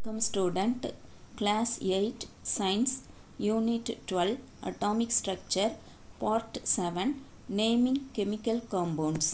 Welcome student, class 8, science, unit 12, atomic structure, part 7, naming chemical compounds.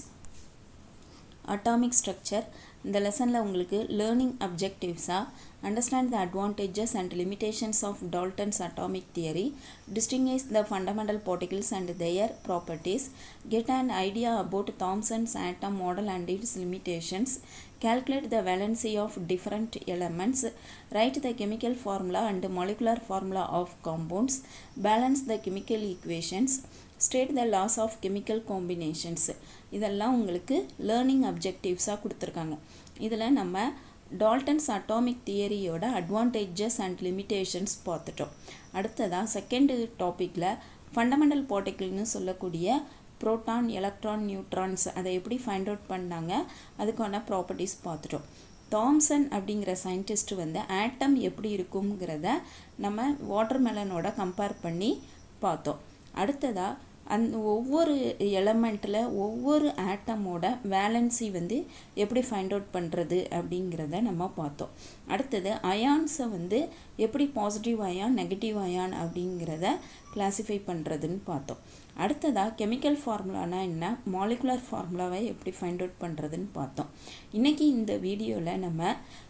atomic structure இந்த லெசனில் உங்களுக்கு learning அப்ஜெக்டிவ்ஸாக understand the advantages and limitations of Dalton's atomic theory distinguish the fundamental particles and their properties get an idea about Thomson's atom model and its limitations calculate the valency of different elements write the chemical formula and molecular formula of compounds balance the chemical equations state the laws of chemical combinations இதெல்லாம் உங்களுக்கு learning அப்ஜெக்டிவ்ஸாக கொடுத்துருக்காங்க இதில் நம்ம Dalton's atomic தியரியோட advantages and limitations பார்த்துட்டோம் அடுத்ததாக second டாப்பிக்கில் ஃபண்டமெண்டல் பார்ட்டிக்கிள்னு சொல்லக்கூடிய ப்ரோட்டான் எலக்ட்ரான் நியூட்ரான்ஸ் அதை எப்படி ஃபைண்ட் அவுட் பண்ணாங்க அதுக்கான ப்ராப்பர்ட்டிஸ் பார்த்துட்டோம் தாம்சன் அப்படிங்கிற சயின்டிஸ்ட் வந்து ஆட்டம் எப்படி இருக்குங்கிறத நம்ம வாட்டர்மெலனோட கம்பேர் பண்ணி பார்த்தோம் அடுத்ததாக அந் ஒவ்வொரு எலமெண்ட்டில் ஒவ்வொரு ஆட்டமோட வேலன்சி வந்து எப்படி ஃபைண்ட் அவுட் பண்ணுறது அப்படிங்கிறத நம்ம பார்த்தோம் அடுத்தது அயான்ஸை வந்து எப்படி பாசிட்டிவ் அயான் நெகட்டிவ் அயான் அப்படிங்கிறத கிளாஸிஃபை பண்ணுறதுன்னு பார்த்தோம் அடுத்ததாக கெமிக்கல் ஃபார்முலானா என்ன மாலிகுலர் ஃபார்முலாவை எப்படி ஃபைண்ட் அவுட் பண்ணுறதுன்னு பார்த்தோம் இன்றைக்கி இந்த வீடியோவில் நம்ம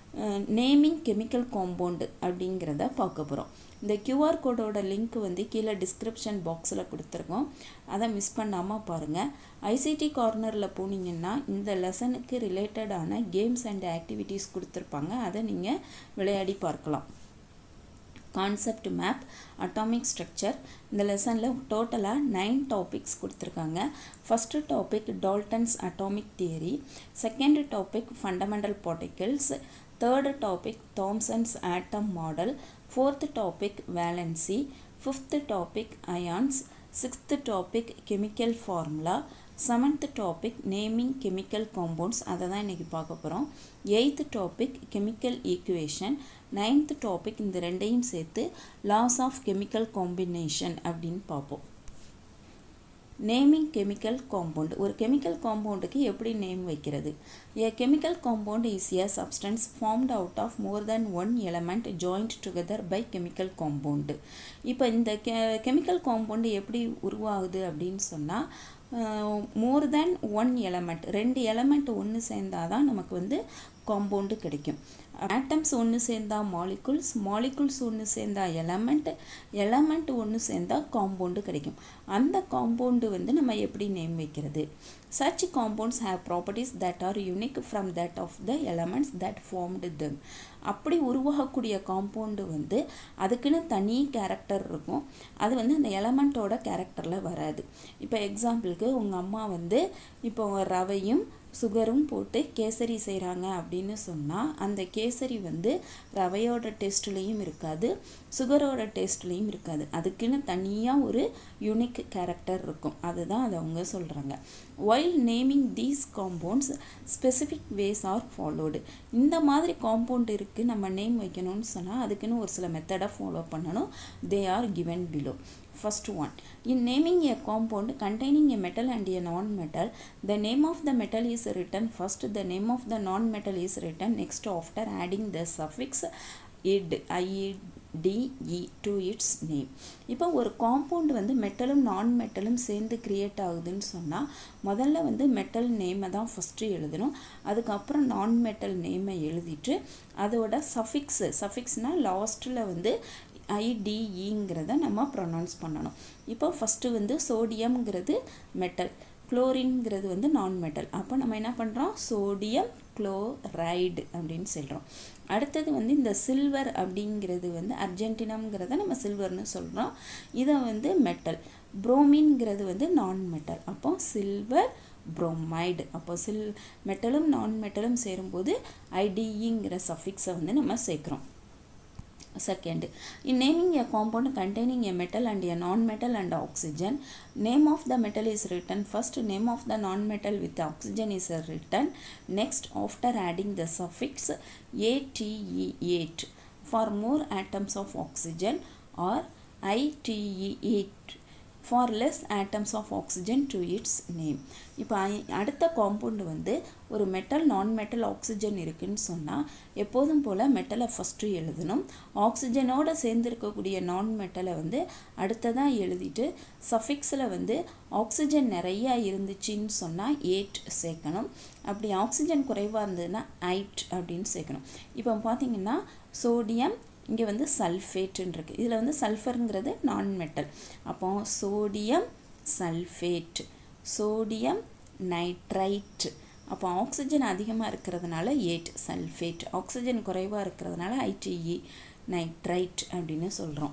நேமிங் கெமிக்கல் காம்பவுண்டு அப்படிங்கிறத பார்க்க போகிறோம் இந்த கியூஆர் கோடோட லிங்க் வந்து கீழே டிஸ்கிரிப்ஷன் பாக்ஸில் கொடுத்துருக்கோம் அதை மிஸ் பண்ணாமல் பாருங்கள் ஐசிடி கார்னரில் போனீங்கன்னா இந்த லெசனுக்கு ரிலேட்டடான கேம்ஸ் அண்ட் ஆக்டிவிட்டீஸ் கொடுத்துருப்பாங்க அதை நீங்கள் விளையாடி பார்க்கலாம் கான்செப்ட் மேப் அட்டாமிக் ஸ்ட்ரக்சர் இந்த லெசனில் டோட்டலாக நைன் டாபிக்ஸ் கொடுத்துருக்காங்க first topic Dalton's atomic theory second topic fundamental particles third topic Thomson's atom model fourth topic valency fifth topic ions sixth topic chemical formula seventh topic naming chemical compounds அதை தான் இன்றைக்கி பார்க்க போகிறோம் eighth topic chemical equation ninth topic இந்த ரெண்டையும் சேர்த்து laws of chemical combination அப்படின்னு பார்ப்போம் நேமிங் கெமிக்கல் காம்பவுண்ட் ஒரு கெமிக்கல் காம்பவுண்டுக்கு எப்படி நேம் வைக்கிறது a chemical compound is A substance formed out of more than one element joined together by chemical compound இப்போ இந்த கெ கெமிக்கல் காம்பவுண்டு எப்படி உருவாகுது அப்படின்னு சொன்னால் மோர் தேன் ஒன் எலமெண்ட் ரெண்டு எலமெண்ட் ஒன்று சேர்ந்தால் தான் நமக்கு வந்து காம்பவுண்டு கிடைக்கும் ஆட்டம்ஸ் ஒன்று சேர்ந்தா மாலிகுல்ஸ் மாலிகுல்ஸ் ஒன்று சேர்ந்தா எலமெண்ட் எலமெண்ட் ஒன்று சேர்ந்தா காம்பவுண்டு கிடைக்கும் அந்த காம்பவுண்டு வந்து நம்ம எப்படி நேம் வைக்கிறது such compounds have properties that are unique from that of the elements that formed them அப்படி உருவாகக்கூடிய காம்பவுண்டு வந்து அதுக்குன்னு தனி கேரக்டர் இருக்கும் அது வந்து அந்த எலமெண்ட்டோட கேரக்டரில் வராது இப்போ எக்ஸாம்பிளுக்கு உங்கள் அம்மா வந்து இப்போ ரவையும் சுகரும் போட்டு கேசரி செய்கிறாங்க அப்படின்னு சொன்னால் அந்த கேசரி வந்து ரவையோட டேஸ்ட்லேயும் இருக்காது சுகரோட டேஸ்ட்லேயும் இருக்காது அதுக்குன்னு தனியாக ஒரு யூனிக் கேரக்டர் இருக்கும் அதுதான் அதை அவங்க சொல்கிறாங்க while naming these compounds specific ways are followed இந்த மாதிரி காம்பவுண்ட் இருக்குது நம்ம நேம் வைக்கணும்னு சொன்னால் அதுக்குன்னு ஒரு சில மெத்தடை ஃபாலோ பண்ணணும் they are given below First one, in naming a compound containing a metal and a non-metal, the name of the metal is written first, the name of the non-metal is written next after adding the suffix id, IEDE to its name. இப்போ ஒரு compound வந்து மெட்டலும் நான் மெட்டலும் சேர்ந்து create ஆகுதுன்னு சொன்னால் முதல்ல வந்து metal நேமை தான் ஃபஸ்ட்டு எழுதணும் அதுக்கப்புறம் நான் மெட்டல் நேமை எழுதிட்டு அதோட சஃபிக்ஸு சஃபிக்ஸ்னால் லாஸ்ட்டில் வந்து ஐடிஇங்கிறத நம்ம ப்ரொனவுன்ஸ் பண்ணணும் இப்போ ஃபஸ்ட்டு வந்து சோடியம்ங்கிறது மெட்டல் குளோரின்ங்கிறது வந்து நான் மெட்டல் அப்போ நம்ம என்ன பண்ணுறோம் சோடியம் குளோரைடு அப்படின்னு சொல்கிறோம் அடுத்தது வந்து இந்த சில்வர் அப்படிங்கிறது வந்து அர்ஜென்டினம்ங்கிறத நம்ம சில்வர்னு சொல்கிறோம் இதை வந்து மெட்டல் புரோமின்ங்கிறது வந்து நான் மெட்டல் அப்போ சில்வர் புரோமைடு அப்போ சில் மெட்டலும் நான் மெட்டலும் சேரும்போது ஐடிஇங்கிற சஃபிக்ஸை வந்து நம்ம சேர்க்குறோம் second in naming a compound containing a metal and a non-metal and oxygen name of the metal is written first name of the non-metal with oxygen is written next after adding the suffix ate for more atoms of oxygen or ite for less atoms of oxygen to its name இப்போ அடுத்த compound வந்து ஒரு metal நான் metal oxygen இருக்குன்னு சொன்னால் எப்போதும் போல் மெட்டலை first எழுதணும் ஆக்சிஜனோடு சேர்ந்து இருக்கக்கூடிய நான் மெட்டலை வந்து அடுத்ததாக எழுதிட்டு சஃபிக்ஸில் வந்து ஆக்சிஜன் நிறையா இருந்துச்சுன்னு சொன்னால் ஏட் சேர்க்கணும் அப்படி ஆக்சிஜன் குறைவாக இருந்ததுன்னா ஐட் அப்படின்னு சேர்க்கணும் இப்போ பார்த்தீங்கன்னா சோடியம் இங்கே வந்து சல்ஃபேட்டுன்னு இருக்குது இதில் வந்து சல்ஃபருங்கிறது நான் மெட்டல் அப்போ சோடியம் சல்ஃபேட் சோடியம் நைட்ரைட் அப்போ ஆக்சிஜன் அதிகமாக இருக்கிறதுனால ஏட் சல்ஃபேட் ஆக்சிஜன் குறைவாக இருக்கிறதுனால ஐடிஇ நைட்ரைட் அப்படின்னு சொல்கிறோம்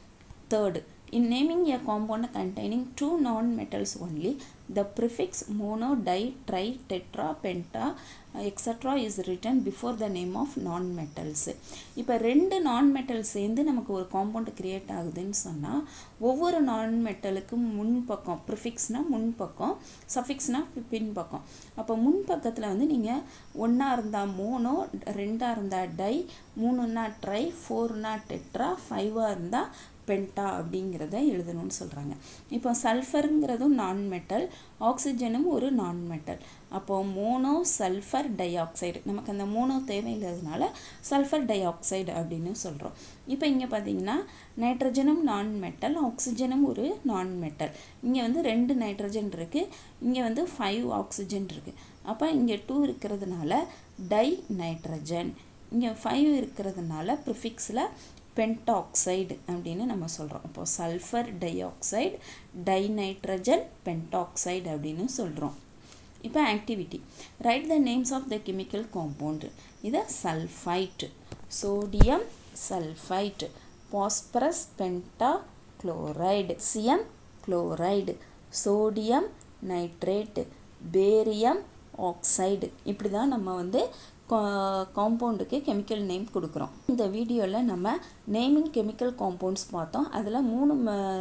third In naming a compound containing two non-metals only, the prefix mono, di, tri, tetra, penta, etc. is written before the name of non-metals. இப்போ ரெண்டு non-metal சேர்ந்து நமக்கு ஒரு காம்பவுண்ட் கிரியேட் ஆகுதுன்னு சொன்னால் ஒவ்வொரு non-metalலுக்கும் முன்பக்கம் ப்ரிஃபிக்ஸ்னால் முன்பக்கம் சஃபிக்ஸ்னால் பின்பக்கம் அப்போ முன்பக்கத்தில் வந்து நீங்கள் ஒன்றா இருந்தால் மோனோ ரெண்டாக இருந்தால் டை மூணுன்னா ட்ரை ஃபோர்னா டெட்ரா ஃபைவாக இருந்தால் பென்டா அப்படிங்கிறத எழுதணும்னு சொல்கிறாங்க இப்போ சல்ஃபருங்கிறதும் நான் மெட்டல் ஆக்சிஜனும் ஒரு நான் மெட்டல் அப்போது மோனோ சல்ஃபர் டை ஆக்சைடு நமக்கு அந்த மோனோ தேவையில்லாததுனால சல்ஃபர் டை ஆக்சைடு அப்படின்னு சொல்கிறோம் இப்போ இங்கே பார்த்தீங்கன்னா நைட்ரஜனும் நான் மெட்டல் ஆக்சிஜனும் ஒரு நான் மெட்டல் இங்கே வந்து ரெண்டு நைட்ரஜன் இருக்குது இங்கே வந்து ஃபைவ் ஆக்சிஜன் இருக்குது அப்போ இங்கே டூ இருக்கிறதுனால டை நைட்ரஜன் இங்கே ஃபைவ் இருக்கிறதுனால ப்ரிஃபிக்ஸில் பென்டாக்சைடு அப்படின்னு நம்ம சொல்கிறோம் அப்போ sulphur dioxide dinitrogen pentoxide அப்படின்னு சொல்கிறோம் இப்போ activity write the names of the chemical compound இதை sulphide sodium sulphide phosphorus pentachloride சியம் chloride sodium nitrate barium oxide இப்படி தான் நம்ம வந்து காம்பவுண்டுக்கு கெமிக்கல் நேம் கொடுக்குறோம் இந்த வீடியோவில் நம்ம நேமிங் கெமிக்கல் காம்பவுண்ட்ஸ் பார்த்தோம் அதில் மூணு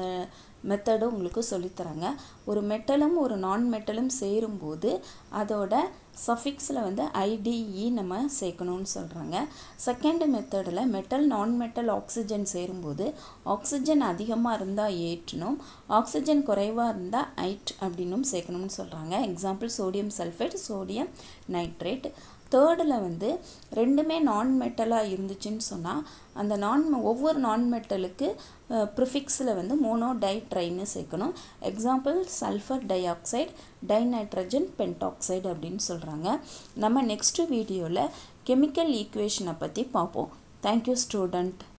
மெத்தடு உங்களுக்கு சொல்லித்தராங்க ஒரு மெட்டலும் ஒரு நான் மெட்டலும் சேரும்போது அதோட சஃபிக்ஸில் வந்து ஐடிஇ நம்ம சேர்க்கணும்னு சொல்கிறாங்க செகண்ட் மெத்தடில் மெட்டல் நான் மெட்டல் ஆக்சிஜன் சேரும்போது ஆக்சிஜன் அதிகமாக இருந்தால் ஏற்றணும் ஆக்சிஜன் குறைவாக இருந்தால் ஐட் அப்படின்னும் சேர்க்கணும்னு சொல்கிறாங்க example sodium sulphate sodium nitrate தேர்டில் வந்து ரெண்டுமே நான் மெட்டலாக இருந்துச்சுன்னு சொன்னால் அந்த நான் ஒவ்வொரு நான் மெட்டலுக்கு ப்ரிஃபிக்ஸில் வந்து மோனோ டை ட்ரைன்னு சேர்க்கணும் example sulphur dioxide dinitrogen pentoxide அப்படின்னு சொல்கிறாங்க நம்ம நெக்ஸ்ட்டு வீடியோவில் கெமிக்கல் ஈக்குவேஷனை பற்றி பார்ப்போம் தேங்க்யூ ஸ்டூடெண்ட்